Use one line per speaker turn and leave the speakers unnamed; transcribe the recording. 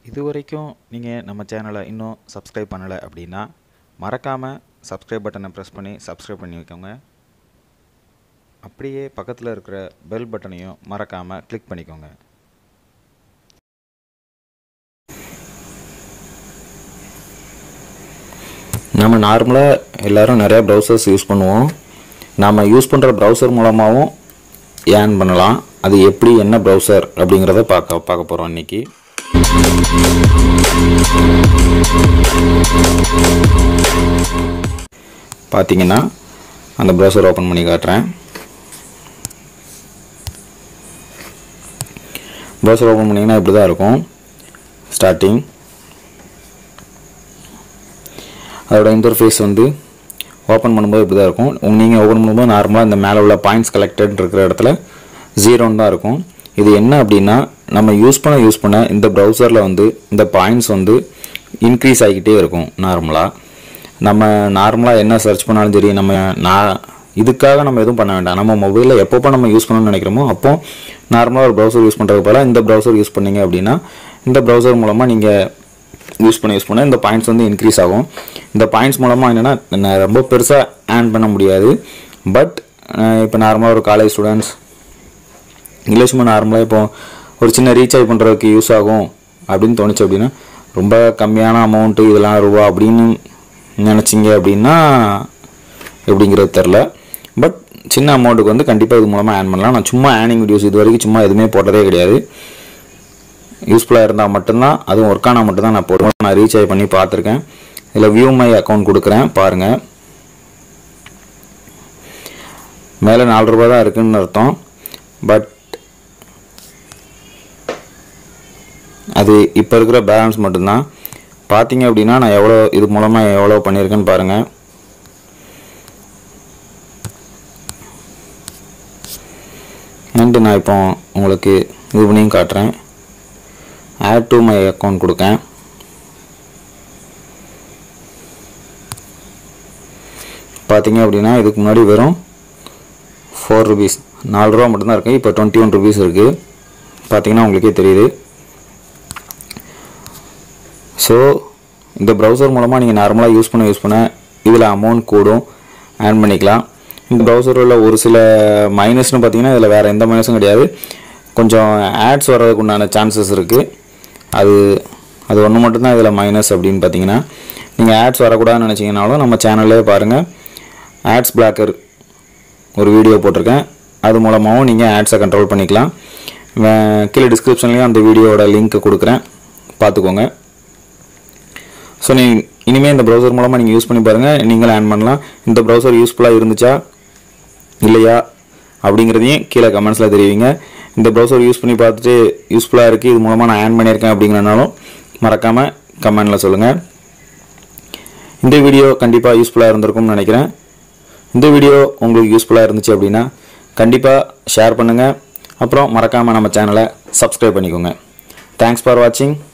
இது வரைக்கும் நீங்கள் நம்ம சேனலை இன்னும் சப்ஸ்கிரைப் பண்ணலை அப்படின்னா மறக்காமல் சப்ஸ்கிரைப் பட்டனை ப்ரெஸ் பண்ணி சப்ஸ்கிரைப் பண்ணி வைக்கோங்க அப்படியே பக்கத்தில் இருக்கிற பெல் பட்டனையும் மறக்காமல் கிளிக் பண்ணிக்கோங்க
நம்ம நார்மலாக எல்லோரும் நிறையா ப்ரௌசர்ஸ் யூஸ் பண்ணுவோம் நாம் யூஸ் பண்ணுற ப்ரௌசர் மூலமாகவும் ஏர்ன் பண்ணலாம் அது எப்படி என்ன ப்ரௌசர் அப்படிங்கிறத பார்க்க பார்க்க போகிறோம் இன்றைக்கி பார்த்தீங்கன்னா அந்த ப்ரௌசர் ஓப்பன் பண்ணி காட்டுறேன் ப்ரௌசர் ஓப்பன் பண்ணிங்கன்னா இப்படி தான் இருக்கும் ஸ்டார்டிங் அதோட இன்டர்ஃபேஸ் வந்து ஓப்பன் பண்ணும்போது இப்படி தான் இருக்கும் நீங்கள் ஓப்பன் பண்ணும்போது நார்மலாக இந்த மேலே உள்ள பாயிண்ட்ஸ் கலெக்டட் இருக்கிற இடத்துல ஜீரோன்னு தான் இருக்கும் இது என்ன அப்படின்னா நம்ம யூஸ் பண்ண யூஸ் பண்ண இந்த ப்ரௌசரில் வந்து இந்த பாயிண்ட்ஸ் வந்து இன்க்ரீஸ் ஆகிக்கிட்டே இருக்கும் நார்மலாக நம்ம நார்மலாக என்ன சர்ச் பண்ணாலும் சரி நம்ம நான் இதுக்காக நம்ம எதுவும் பண்ண வேண்டாம் நம்ம மொபைலில் எப்பப்போ நம்ம யூஸ் பண்ணணும்னு நினைக்கிறோமோ அப்போ நார்மலாக ஒரு ப்ரௌசர் யூஸ் பண்ணுறதுக்கு பதிலாக இந்த ப்ரௌசர் யூஸ் பண்ணீங்க அப்படின்னா இந்த ப்ரௌசர் மூலமாக நீங்கள் யூஸ் பண்ண யூஸ் பண்ண இந்த பாயிண்ட்ஸ் வந்து இன்க்ரீஸ் ஆகும் இந்த பாயிண்ட்ஸ் மூலமாக என்னென்னா ரொம்ப பெருசாக ஏர்ன் பண்ண முடியாது பட் இப்போ நார்மலாக ஒரு காலேஜ் ஸ்டூடெண்ட்ஸ் இல்லை சும்மா நார்மலாக இப்போ ஒரு சின்ன ரீசார்ஜ் பண்ணுறதுக்கு யூஸ் ஆகும் அப்படின்னு தோணுச்சு அப்படின்னா ரொம்ப கம்மியான அமௌண்ட்டு இதெல்லாம் ரூபா அப்படின்னு நினச்சிங்க அப்படின்னா எப்படிங்கிறது தெரில பட் சின்ன அமௌண்ட்டுக்கு வந்து கண்டிப்பாக இது மூலமாக ஏர்ன் பண்ணலாம் நான் சும்மா ஏர்னிங் வீடியோஸ் இது வரைக்கும் சும்மா எதுவுமே போட்டதே கிடையாது யூஸ்ஃபுல்லாக இருந்தால் மட்டும்தான் அதுவும் ஒர்க் ஆனால் மட்டும்தான் நான் போடுவேன் நான் ரீசார்ஜ் பண்ணி பார்த்துருக்கேன் இதில் வியூ மை அக்கௌண்ட் கொடுக்குறேன் பாருங்கள் மேலே நாலு ரூபா தான் இருக்குன்னு அர்த்தம் பட் அது இப்போ இருக்கிற பேலன்ஸ் மட்டும்தான் பார்த்தீங்க அப்படின்னா நான் எவ்வளோ இது மூலமாக எவ்வளோ பண்ணியிருக்கேன்னு பாருங்கள் அண்டு நான் இப்போ உங்களுக்கு இது பண்ணியும் காட்டுறேன் ஆட் டு மை அக்கௌண்ட் கொடுக்கேன் பார்த்தீங்க அப்படின்னா இதுக்கு முன்னாடி வெறும் ஃபோர் ருபீஸ் நாலு ரூபா மட்டும்தான் இருக்குது இப்போ டுவெண்ட்டி ஒன் ருபீஸ் இருக்குது பார்த்தீங்கன்னா உங்களுக்கே தெரியுது ஸோ இந்த ப்ரௌசர் மூலமாக நீங்கள் நார்மலாக யூஸ் பண்ண யூஸ் பண்ண இதில் அமௌண்ட் கூடும் ஆன் பண்ணிக்கலாம் இந்த ப்ரௌசரில் ஒரு சில மைனஸ்னு பார்த்தீங்கன்னா இதில் வேறு எந்த மைனஸும் கிடையாது கொஞ்சம் ஆட்ஸ் வர்றதுக்கு உண்டான சான்சஸ் இருக்குது அது அது ஒன்று மட்டும்தான் இதில் மைனஸ் அப்படின்னு பார்த்தீங்கன்னா நீங்கள் ஆட்ஸ் வரக்கூடாதுன்னு நினச்சிங்கனாலும் நம்ம சேனல்லே பாருங்கள் ஆட்ஸ் பிளாக்கர் ஒரு வீடியோ போட்டிருக்கேன் அது மூலமாகவும் நீங்கள் ஆட்ஸை கண்ட்ரோல் பண்ணிக்கலாம் வே- கீழே டிஸ்கிரிப்ஷன்லேயும் அந்த வீடியோவோட லிங்க் கொடுக்குறேன் பார்த்துக்கோங்க ஸோ நீ இனிமேல் இந்த ப்ரௌசர் மூலமாக நீங்கள் யூஸ் பண்ணி பாருங்கள் நீங்களும் ஆன் பண்ணலாம் இந்த ப்ரௌசர் யூஸ்ஃபுல்லாக இருந்துச்சா இல்லையா அப்படிங்கிறதையும் கீழே கமெண்ட்ஸில் தெரிவிங்க இந்த ப்ரௌசர் யூஸ் பண்ணி பார்த்துட்டு யூஸ்ஃபுல்லாக இருக்குது இது மூலமாக நான் ஆன் பண்ணியிருக்கேன் அப்படிங்கிறனாலும் மறக்காமல் கமெண்டில் சொல்லுங்கள் இந்த வீடியோ கண்டிப்பாக யூஸ்ஃபுல்லாக இருந்திருக்கும்னு நினைக்கிறேன் இந்த வீடியோ உங்களுக்கு யூஸ்ஃபுல்லாக இருந்துச்சு அப்படின்னா கண்டிப்பாக ஷேர் பண்ணுங்கள் அப்புறம் மறக்காமல் நம்ம சேனலை சப்ஸ்கிரைப் பண்ணிக்கோங்க தேங்க்ஸ் ஃபார் வாட்சிங்